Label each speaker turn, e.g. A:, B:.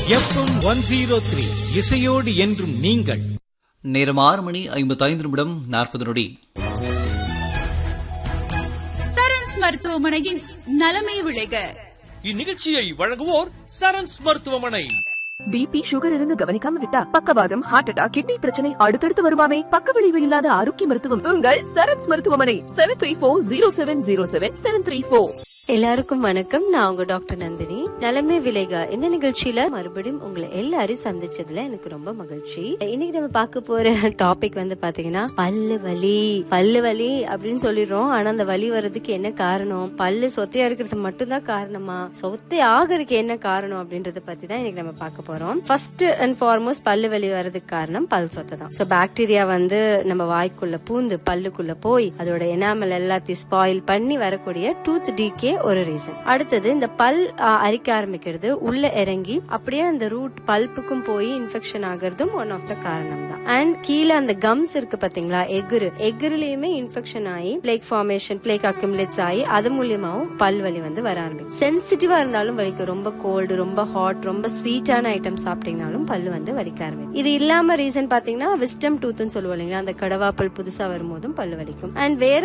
A: FM one zero three இசையோடு என்றும் நீங்கள்
B: நேரம் ஆறு மணி ஐம்பத்தைந்து நிமிடம் நாற்பது நொடி
C: சரண்ஸ் மருத்துவமனையின் நலமே விளைக
D: இந்நிகழ்ச்சியை வழங்குவோர் சரண்ஸ் மருத்துவமனை
E: பிபி சுகர் இருந்து கவனிக்காம விட்டா பக்கவாதம் ஹார்ட் அட்டாக் கிட்னி பிரச்சனை அடுத்தடுத்து வருமாமே பக்க விளைவு இல்லாத ஆரோக்கிய மருத்துவம் உங்கள் சரண்ஸ் மருத்துவமனை seven three four zero seven zero seven seven three four
F: எல்லாருக்கும் வணக்கம் நான் உங்க டாக்டர் நந்தினி நலமே விலைகா இந்த நிகழ்ச்சியில மறுபடியும் உங்களை எல்லாரும் சந்திச்சதுல எனக்கு ரொம்ப மகிழ்ச்சி இன்னைக்கு நம்ம பார்க்க போற டாபிக் வந்து பாத்தீங்கன்னா பல்லு வலி பல்லு வலி அப்படின்னு சொல்லிடுறோம் ஆனா அந்த வலி வர்றதுக்கு என்ன காரணம் பல்லு சொத்தையா இருக்கிறது மட்டும்தான் காரணமா சொத்தை ஆகிறதுக்கு என்ன காரணம் அப்படின்றத பத்தி தான் இன்னைக்கு நம்ம பார்க்க போறோம் ஃபர்ஸ்ட் அண்ட் ஃபார்மோஸ்ட் பல்லு வலி வர்றதுக்கு காரணம் பல் சொத்தை தான் ஸோ பாக்டீரியா வந்து நம்ம வாய்க்குள்ள பூந்து பல்லுக்குள்ள போய் அதோட எனாமல் எல்லாத்தையும் ஸ்பாயில் பண்ணி வரக்கூடிய டூத் டீக்கே ஒரு ரீசன் அடுத்தது இந்த பல் ஆ, அரிக்க ஆரம்பிக்கிறது உள்ள இறங்கி அப்படியே அந்த ரூட் பல்ப்புக்கும் போய் இன்ஃபெக்ஷன் ஆகுறதும் ஒன் ஆஃப் த காரணம் தான் அண்ட் கீழே அந்த கம்ஸ் இருக்கு பாத்தீங்களா எகுரு எகுருலயுமே இன்ஃபெக்ஷன் ஆகி பிளேக் ஃபார்மேஷன் பிளேக் அக்யூமுலேட்ஸ் ஆகி அது மூலியமாவும் பல் வலி வந்து வர ஆரம்பிக்கும் சென்சிட்டிவா இருந்தாலும் வலிக்கும் ரொம்ப கோல்டு ரொம்ப ஹாட் ரொம்ப ஸ்வீட்டான ஐட்டம் சாப்பிட்டீங்கனாலும் பல்லு வந்து வலிக்க ஆரம்பிக்கும் இது இல்லாம ரீசன் பாத்தீங்கன்னா விஸ்டம் டூத்னு சொல்லுவோம் இல்லைங்களா அந்த கடவாப்பல் புதுசா வரும்போதும் பல்லு வலிக்கும் அண்ட் வேற